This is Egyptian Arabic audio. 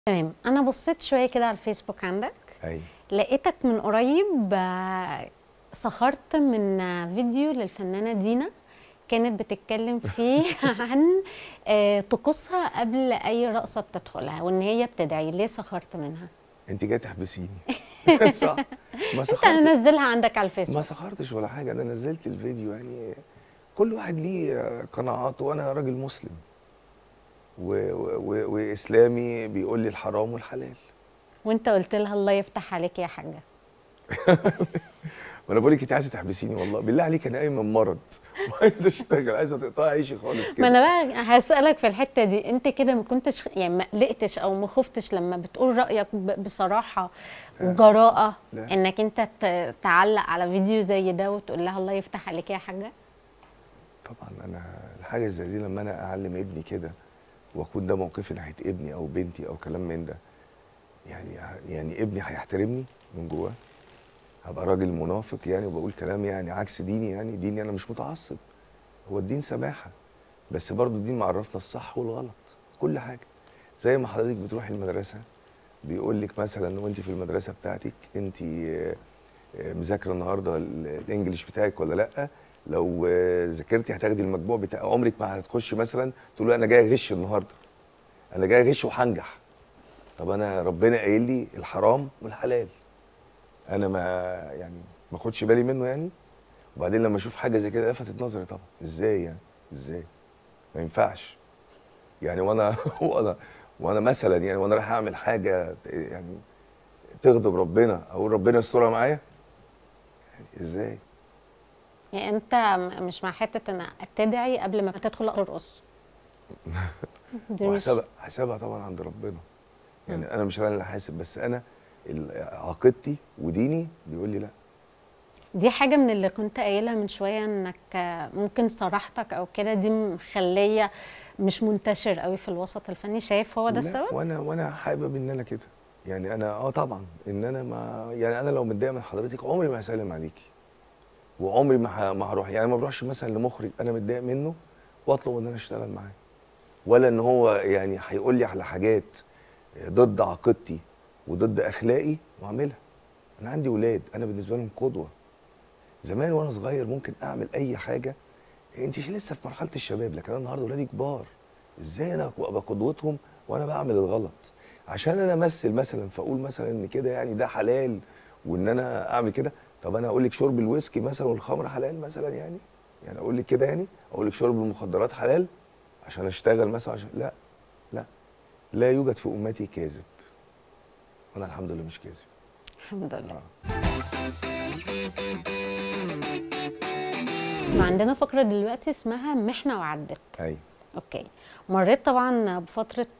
تمام انا بصيت شويه كده على الفيسبوك عندك ايوه لقيتك من قريب آه، سخرت من آه، فيديو للفنانه دينا كانت بتتكلم فيه عن آه، طقوسها قبل اي رقصه بتدخلها وان هي بتدعي ليه سخرت منها انت جاي تحبسيني صح ما انت سخرت منزلها عندك على ما الفيسبوك سخرتش ولا حاجه انا نزلت الفيديو يعني كل واحد ليه قناعاته وانا راجل مسلم و... و... واسلامي بيقول لي الحرام والحلال وانت قلت لها الله يفتح عليك يا حاجه وانا بقول لك انت عايزه تحبسيني والله بالله عليك انا قايم من مرض وعايزه اشتغل عايزه تقطعي عيشي خالص ما كده انا بقى هسألك في الحتة دي انت كده ما كنتش يعني ما قلقتش او ما خفتش لما بتقول رأيك ب- بصراحة وجراءة لا. انك انت ت- تعلق على فيديو زي ده وتقول لها الله يفتح عليك يا حاجة طبعا انا الحاجه زي دي لما انا اعلم ابني كده واكون ده موقفي ناحيه ابني او بنتي او كلام من ده يعني يعني ابني هيحترمني من جواه هبقى راجل منافق يعني وبقول كلام يعني عكس ديني يعني ديني انا مش متعصب هو الدين سماحه بس برضو الدين معرفنا الصح والغلط كل حاجه زي ما حضرتك بتروحي المدرسه بيقول لك مثلا وانت في المدرسه بتاعتك انت آه، آه، مذاكره النهارده ال- الانجليش بتاعك ولا لا لو آه، ذاكرتي هتاخدي المجموع بتاع عمرك ما هتخشي مثلا تقول له انا جاي اغش النهارده انا جاي اغش وهنجح طب انا ربنا قايل لي الحرام والحلال انا ما يعني ما اخدش بالي منه يعني وبعدين لما اشوف حاجه زي كده لفتت نظري طبعا ازاي يعني ازاي ما ينفعش يعني وانا وانا وانا مثلا يعني وانا رايح اعمل حاجه يعني تغضب ربنا اقول ربنا يسترها معايا يعني ازاي يعني انت م- مش مع حتة ان تدعي قبل ما تدخل ترقص دي مش وحسابها حسابها طبعا عند ربنا يعني انا مش انا اللي حاسب بس انا ال- عقيدتي وديني بيقول لي لا دي حاجة من اللي كنت قايلها من شوية انك آه، ممكن صراحتك او كده دي مخلية مش منتشر قوي في الوسط الفني شايف هو ده لا، السبب؟ وانا وانا حابب ان انا كده يعني انا اه طبعا ان انا ما يعني انا لو متضايق من حضرتك عمري ما هسلم عليكي وعمري ما ه- ما هروح يعني ما بروحش مثلا لمخرج انا متضايق منه واطلب ان انا اشتغل معاه ولا ان هو يعني هيقول لي على حاجات ضد عقيدتي وضد اخلاقي واعملها انا عندي ولاد انا بالنسبه لهم قدوه زمان وانا صغير ممكن اعمل اي حاجه انت لسه في مرحله الشباب لكن انا النهارده ولادي كبار ازاي انا ابقى قدوتهم وانا بعمل الغلط عشان انا امثل مثلا فاقول مثلا ان كده يعني ده حلال وان انا اعمل كده طب انا اقول لك شرب الويسكي مثلا والخمر حلال مثلا يعني يعني اقول لك كده يعني اقول لك شرب المخدرات حلال عشان اشتغل مثلا عشان لا لا لا يوجد في امتي كاذب وانا الحمد لله مش كاذب الحمد لله آه. وعندنا فقرة دلوقتي اسمها محنة وعدت ايوه اوكي مريت طبعا بفترة